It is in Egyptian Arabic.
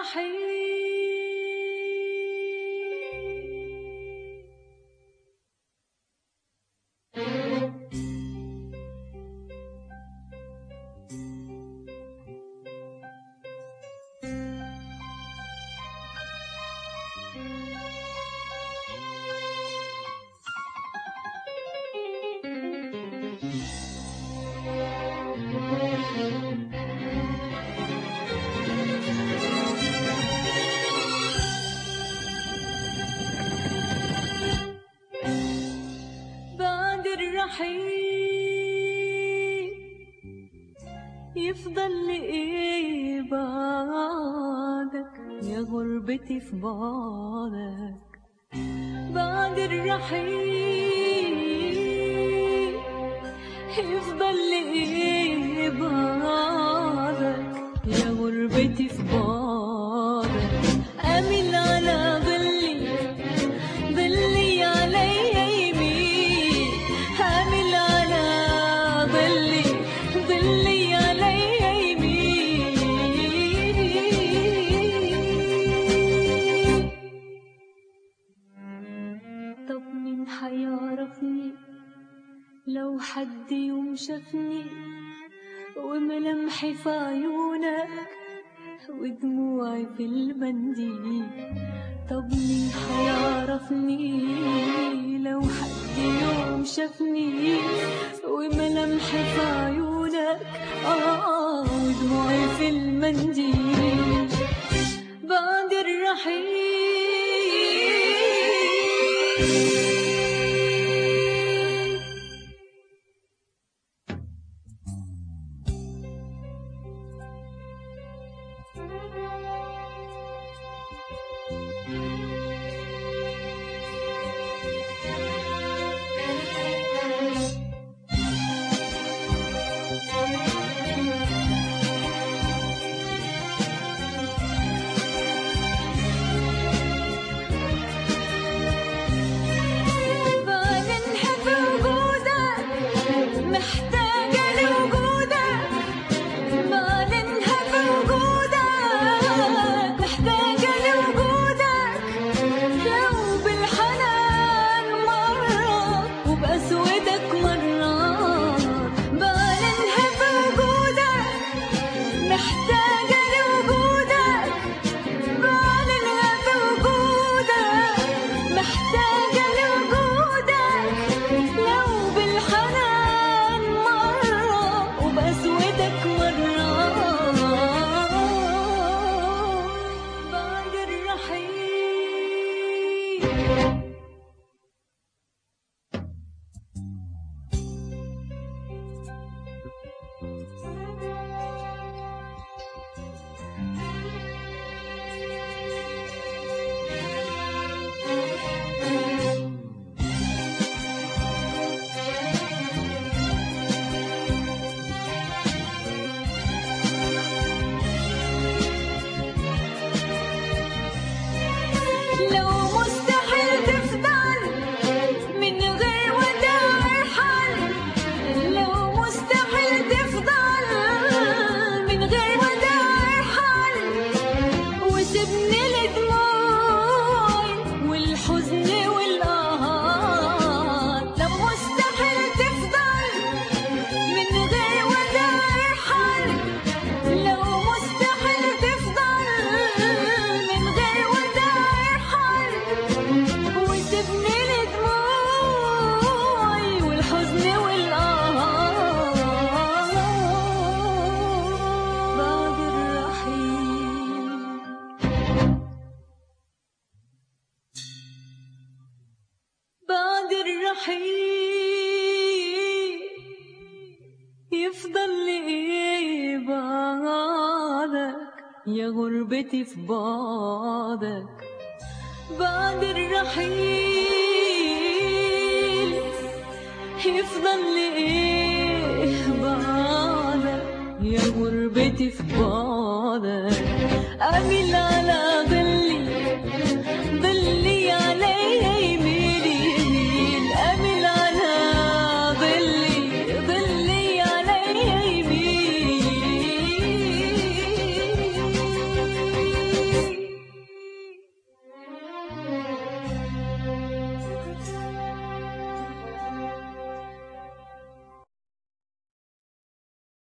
الرحيل بعد الرحيل يفضل لي ايه بعدك يا غربتي في بعدك بعد الرحيل يفضل لي ايه بعدك يا غربتي في بعدك اميل على ظلي ظلي علي يمين حامل على ظلي ظلي علي يمين طب مين حيعرفني لو حد يوم شافني وملامحي في عيونك ودموعي في المنديل طب مين حيعرفني لو حد يوم شافني وملامحي في عيونك آه ودموعي في المنديل بعد الرحيل بنحب وجودك محتاجة لوجودك بنحب وجودك محتاجة لوجودك لو بالحنان مرة وبأسودك مرة بنحب وجودك محتاجة لوجودك بعلنها بوجودك محتاجة لوجودك لو بالحنان مرة وبأسودك مرة بعد الرحيل لو مستحيل تفضل من غير وداع حل لو مستحيل تفضل من غير وداع حل وسيبني لدموعي والحزن والقهر لو مستحيل تفضل من غير وداع حل لو مستحيل تفضل من غير وداع حل وسيبني لدموعي والحزن والقهر بعد الرحيل بعد الرحيل يفضل لي ايه بعدك يا غربتي في بعدك بعد الرحيل يفضل لي ايه بعدك يا غربتي في بعدك اميل على